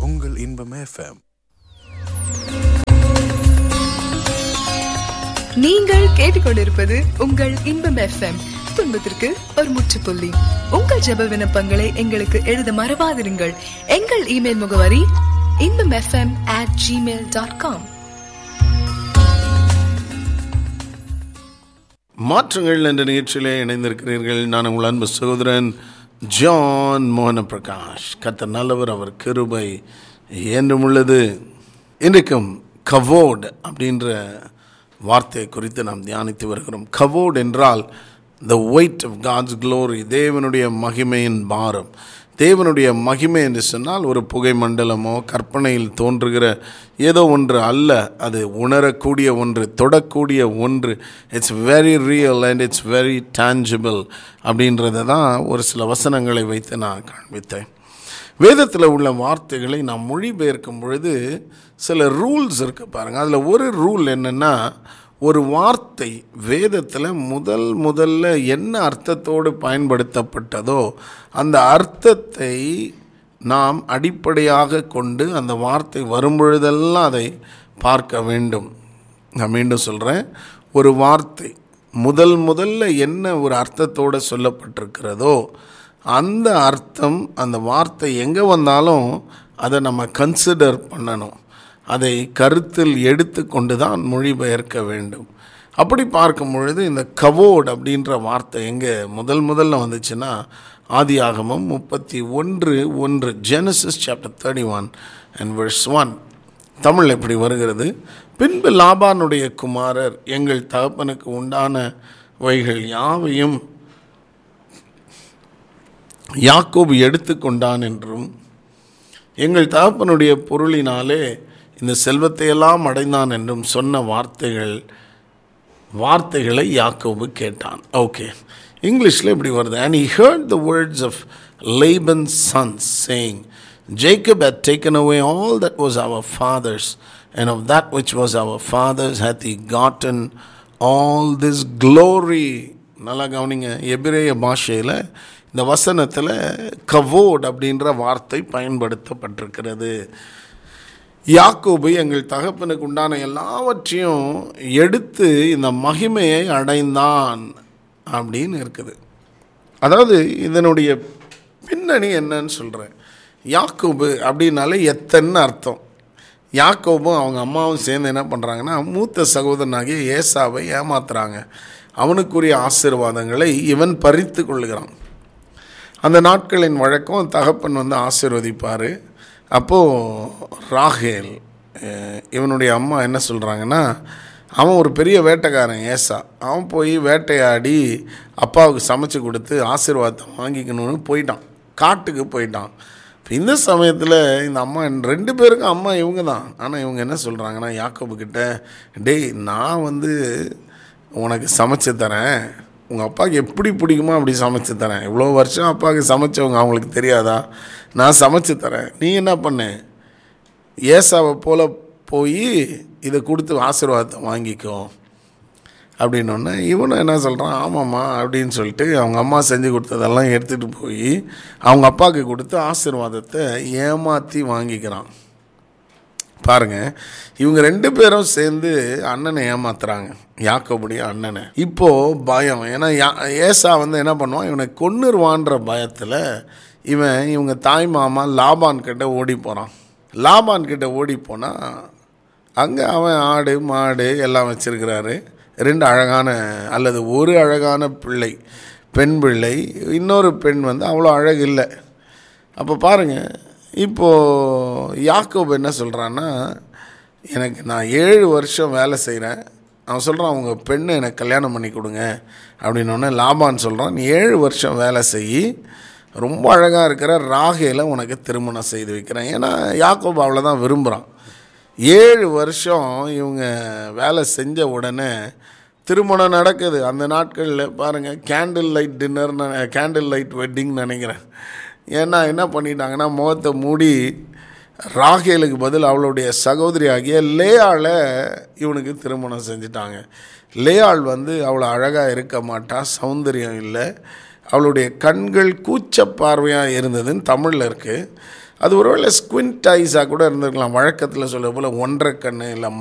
உங்கள் இன்பம் எஃப்எம் நீங்கள் கேட்டுக்கொண்டிருப்பது உங்கள் இன்பம் எஃப்எம் துன்பத்திற்கு ஒரு முற்றுப்புள்ளி உங்கள் ஜெப விண்ணப்பங்களை எங்களுக்கு எழுத மறவாதிருங்கள் எங்கள் இமெயில் முகவரி Inbam FM at Gmail dot com மாற்றங்கள் என்ற நிகழ்ச்சியிலே இணைந்திருக்கிறீர்கள் நான் உங்கள் அன்பு சகோதரன் ஜான் மோகன பிரகாஷ் கத்த நல்லவர் அவர் கிருபை என்றும் உள்ளது இன்றைக்கும் கவோட் அப்படின்ற வார்த்தை குறித்து நாம் தியானித்து வருகிறோம் கவோட் என்றால் த weight of God's glory தேவனுடைய மகிமையின் பாரம் தேவனுடைய மகிமை என்று சொன்னால் ஒரு புகை மண்டலமோ கற்பனையில் தோன்றுகிற ஏதோ ஒன்று அல்ல அது உணரக்கூடிய ஒன்று தொடக்கூடிய ஒன்று it's very real and it's very tangible அப்படின்றத தான் ஒரு சில வசனங்களை வைத்து நான் காண்பித்தேன் வேதத்தில் உள்ள வார்த்தைகளை நாம் மொழிபெயர்க்கும் பொழுது சில ரூல்ஸ் இருக்குது பாருங்கள் அதில் ஒரு ரூல் என்னென்னா ஒரு வார்த்தை வேதத்தில் முதல் முதல்ல என்ன அர்த்தத்தோடு பயன்படுத்தப்பட்டதோ அந்த அர்த்தத்தை நாம் அடிப்படையாக கொண்டு அந்த வார்த்தை வரும்பொழுதெல்லாம் அதை பார்க்க வேண்டும் நான் மீண்டும் சொல்கிறேன் ஒரு வார்த்தை முதல் முதல்ல என்ன ஒரு அர்த்தத்தோடு சொல்லப்பட்டிருக்கிறதோ அந்த அர்த்தம் அந்த வார்த்தை எங்கே வந்தாலும் அதை நம்ம கன்சிடர் பண்ணணும் அதை கருத்தில் எடுத்து கொண்டு தான் மொழிபெயர்க்க வேண்டும் அப்படி பார்க்கும் பொழுது இந்த கவோட் அப்படின்ற வார்த்தை எங்கே முதல் முதல்ல வந்துச்சுன்னா ஆதியாகமம் முப்பத்தி ஒன்று ஒன்று Genesis chapter thirty one and verse one Tamil எப்படி வருகிறது பின்பு லாபானுடைய குமாரர் எங்கள் தகப்பனுக்கு உண்டானவைகள் யாவையும் யாக்கோபு எடுத்துக்கொண்டான் என்றும் எங்கள் தகப்பனுடைய பொருளினாலே இந்த செல்வத்தையெல்லாம் அடைந்தான் என்றும் சொன்ன வார்த்தைகள் வார்த்தைகளை யாக்கோபு கேட்டான் ஓகே இங்கிலீஷில் இப்படி வருது and he heard the words of Laban's sons saying Jacob had taken away all that was our father's and of that which was our father's hath he gotten all this glory நல்லா கவனிங்க எபிரேய பாஷையில் இந்த வசனத்தில் கவோட் அப்படின்ற வார்த்தை பயன்படுத்தப்பட்டிருக்கிறது யாக்கோபு எங்கள் தகப்பனுக்கு உண்டான எல்லாவற்றையும் எடுத்து இந்த மகிமையை அடைந்தான் அப்படின்னு இருக்குது அதாவது இதனுடைய பின்னணி என்னன்னு சொல்கிறேன் யாக்கோபு அப்படின்னாலே எத்தனை அர்த்தம் யாக்கோபும் அவங்க அம்மாவும் சேர்ந்து என்ன பண்ணுறாங்கன்னா மூத்த சகோதரனாகிய ஏசாவை ஏமாத்துறாங்க அவனுக்குரிய ஆசீர்வாதங்களை இவன் பறித்து கொள்ளுகிறான் அந்த நாட்களின் வழக்கம் தகப்பன் வந்து ஆசீர்வதிப்பார் அப்போது ராகேல் அஹ், இவனுடைய அம்மா என்ன சொல்கிறாங்கன்னா அவன் ஒரு பெரிய வேட்டைக்காரன் ஏசா அவன் போய் வேட்டையாடி அப்பாவுக்கு சமைச்சு கொடுத்து ஆசீர்வாதத்தை வாங்கிக்கணும்னு போயிட்டான் காட்டுக்கு போயிட்டான் இப்போ இந்த சமயத்தில் இந்த அம்மா ரெண்டு பேருக்கும் அம்மா இவங்க தான் ஆனால் இவங்க என்ன சொல்கிறாங்கன்னா யாக்கோபு கிட்ட டேய் நான் வந்து உனக்கு சமைச்சு தரேன் உங்கள் அப்பாவுக்கு எப்படி பிடிக்குமோ அப்படி சமைச்சு தரேன் இவ்வளோ வருஷம் அப்பாவுக்கு சமைச்சவங்க அவங்களுக்கு தெரியாதா நான் சமைச்சு தரேன் நீ என்ன பண்ண ஏசாவை போல் போய் இதை கொடுத்து ஆசீர்வாதத்தை வாங்கிக்கோ அப்படின்னோடனே இவனும் என்ன சொல்கிறான் ஆமாம்மா அப்படின்னு சொல்லிட்டு அவங்க அம்மா செஞ்சு கொடுத்ததெல்லாம் எடுத்துகிட்டு போய் அவங்க அப்பாவுக்கு கொடுத்து ஆசீர்வாதத்தை ஏமாற்றி வாங்கிக்கிறான் பாருங்க இவங்க ரெண்டு பேரும் சேர்ந்து அண்ணனை ஏமாத்துறாங்க யாக்கோபுடைய அண்ணனை இப்போ பயம் ஏன்னா யா ஏசா வந்து என்ன பண்ணுவான் இவனை கொன்னுருவான்ற பயத்தில் இவன் இவங்க தாய் மாமா லாபான் கிட்ட ஓடி போகிறான் லாபான் கிட்ட ஓடி போனால் அங்கே அவன் ஆடு மாடு எல்லாம் வச்சிருக்கிறாரு ரெண்டு அழகான அல்லது ஒரு அழகான பிள்ளை பெண் பிள்ளை இன்னொரு பெண் வந்து அவ்வளோ அழகு இல்லை அப்போ பாருங்கள் இப்போது யாக்கோப் என்ன சொல்கிறான்னா எனக்கு நான் ஏழு வருஷம் வேலை செய்கிறேன் அவன் சொல்கிறான் அவங்க பெண்ணை எனக்கு கல்யாணம் பண்ணி கொடுங்க அப்படின்னோடனே லாபான் சொல்கிறான் நீ ஏழு வருஷம் வேலை செய் ரொம்ப அழகாக இருக்கிற ராகேல உனக்கு திருமணம் செய்து வைக்கிறேன் ஏன்னா யாக்கோப் அவ்வளோதான் விரும்புகிறான் ஏழு வருஷம் இவங்க வேலை செஞ்ச உடனே திருமணம் நடக்குது அந்த நாட்களில் பாருங்கள் candle light dinner candle light wedding நினைக்கிறேன் ஏன்னா என்ன பண்ணிட்டாங்கன்னா முகத்தை மூடி ராகேலுக்கு பதில் அவளுடைய சகோதரி ஆகிய லேயாளை இவனுக்கு திருமணம் செஞ்சிட்டாங்க லேயாள் வந்து அவ்வளோ அழகாக இருக்க மாட்டா சௌந்தரியம் இல்லை அவளுடைய கண்கள் கூச்ச பார்வையாக இருந்ததுன்னு தமிழில் இருக்குது அது ஒருவேளை ஸ்குவிண்ட் ஐஸாக கூட இருந்திருக்கலாம் வழக்கத்தில் சொல்ல போல் ஒன்றரை கண்ணு இல்லை